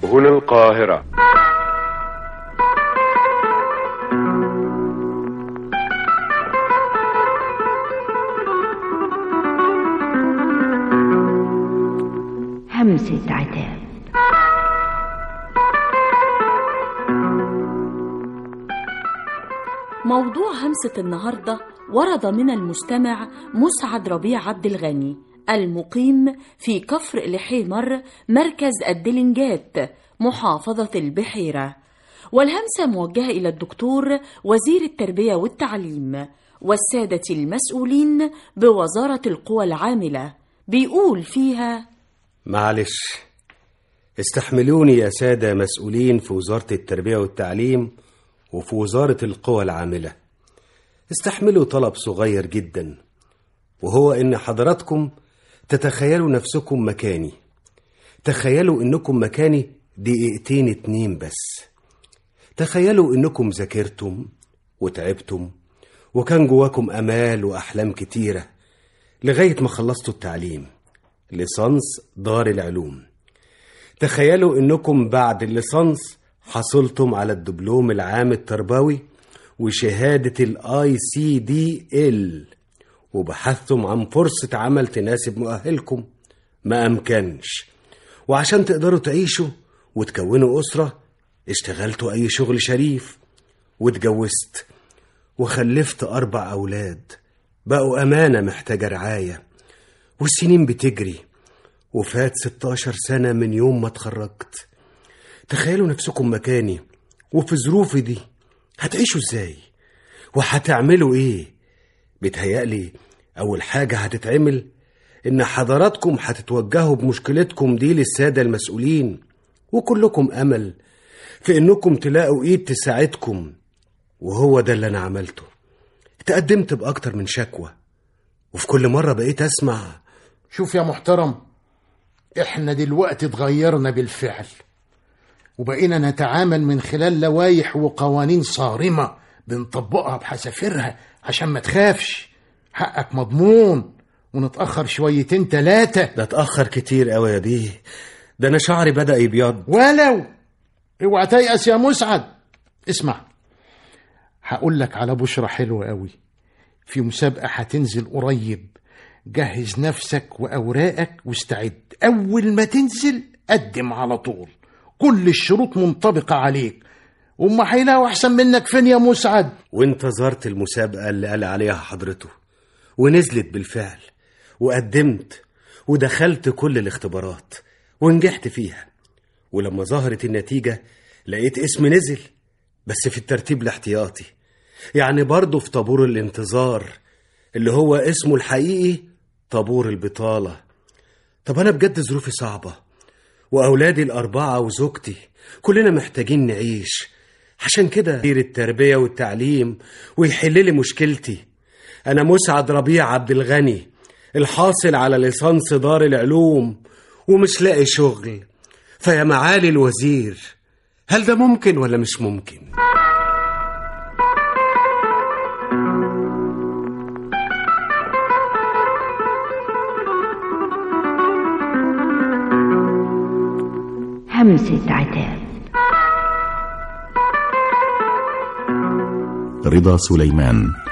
هنا القاهرة همسة عتاب موضوع همسة النهاردة ورد من المستمع مسعد ربيع عبد الغني المقيم في كفر الحيمر مركز الدلنجات محافظة البحيرة والهمسة موجهة إلى الدكتور وزير التربية والتعليم والسادة المسؤولين بوزارة القوى العاملة بيقول فيها معلش استحملوني يا سادة مسؤولين في وزارة التربية والتعليم وفي وزارة القوى العاملة استحملوا طلب صغير جدا وهو إن حضراتكم تتخيلوا نفسكم مكاني تخيلوا إنكم مكاني دقيقتين اتنين بس تخيلوا إنكم ذاكرتم وتعبتم وكان جواكم أمال وأحلام كتيرة لغاية ما خلصتوا التعليم ليسانس دار العلوم تخيلوا إنكم بعد الليسانس حصلتم على الدبلوم العام التربوي وشهادة الاي سي دي ال وبحثتم عن فرصة عمل تناسب مؤهلكم ما أمكنش وعشان تقدروا تعيشوا وتكونوا أسرة اشتغلتوا أي شغل شريف واتجوزت وخلفت أربع أولاد بقوا أمانة محتاجة رعاية والسنين بتجري وفات 16 سنة من يوم ما اتخرجت تخيلوا نفسكم مكاني وفي ظروفي دي هتعيشوا ازاي وهتعملوا ايه بيتهيألي اول حاجة هتتعمل ان حضراتكم هتتوجهوا بمشكلتكم دي للسادة المسؤولين وكلكم امل في انكم تلاقوا ايد تساعدكم وهو ده اللي انا عملته تقدمت باكتر من شكوى وفي كل مرة بقيت اسمع شوف يا محترم احنا دلوقتي اتغيرنا بالفعل وبقينا نتعامل من خلال لوائح وقوانين صارمة بنطبقها بحذافيرها عشان ما تخافش حقك مضمون ونتأخر شويتين تلاتة ده اتأخر كتير قوي يا بيه ده انا شعري بدأ يبيض ولو اوعى تيأس يا مسعد اسمع هقول لك على بشرة حلوة قوي في مسابقة هتنزل قريب جهز نفسك وأوراقك واستعد أول ما تنزل قدم على طول كل الشروط منطبقة عليك وما هيلاقوا أحسن منك فين يا مسعد وانتظرت المسابقة اللي قال عليها حضرته ونزلت بالفعل وقدمت ودخلت كل الاختبارات ونجحت فيها ولما ظهرت النتيجة لقيت اسم نزل بس في الترتيب الاحتياطي يعني برضه في طابور الانتظار اللي هو اسمه الحقيقي طابور البطالة طب أنا بجد ظروفي صعبة وأولادي الأربعة وزوجتي كلنا محتاجين نعيش عشان كده وزير التربية والتعليم ويحل لي مشكلتي أنا مسعد ربيع عبد الغني الحاصل على ليسانس دار العلوم ومش لاقي شغل فيا معالي الوزير هل ده ممكن ولا مش ممكن؟ همسة عتاب رضا سليمان